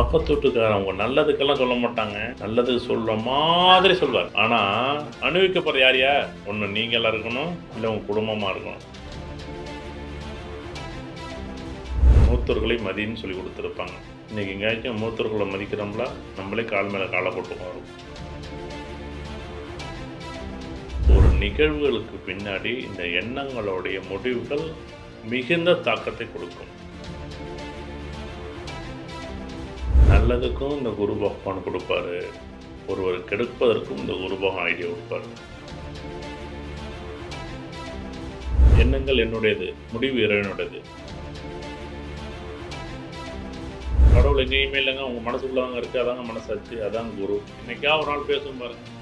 பக்கத்து வீட்டுக்காரன் அவங்க நல்லதுக்கெல்லாம் சொல்ல மாட்டாங்க நல்லதுக்கு சொல்ற மாதிரி சொல்வார் ஆனா அனுபவிக்கப்படுற யார் யார் ஒன்று நீங்களா இருக்கணும் இல்லை உங்க குடும்பமா இருக்கணும் மூத்தோர்களை மதின்னு சொல்லி கொடுத்துருப்பாங்க இன்னைக்கு எங்கேயாச்சும் மூத்தோர்களை மதிக்கிறோம்ல நம்மளே கால் மேலே காலை போட்டு வரும் ஒரு நிகழ்வுகளுக்கு பின்னாடி இந்த எண்ணங்களுடைய முடிவுகள் மிகுந்த தாக்கத்தை கொடுக்கும் நல்லதுக்கும் இந்த குரு பகவான் கொடுப்பாரு ஒருவர் கெடுப்பதற்கும் இந்த குரு பகவான் ஐடியா கொடுப்பாரு எண்ணங்கள் என்னுடையது முடிவு இறைவனுடையது கடவுள் எங்கேயுமே இல்லைங்க உங்க மனசுக்குள்ளதாங்க இருக்கு அதாங்க மனசாச்சு அதாங்க குரு இன்னைக்கா ஒரு நாள் பேசும் பாருங்க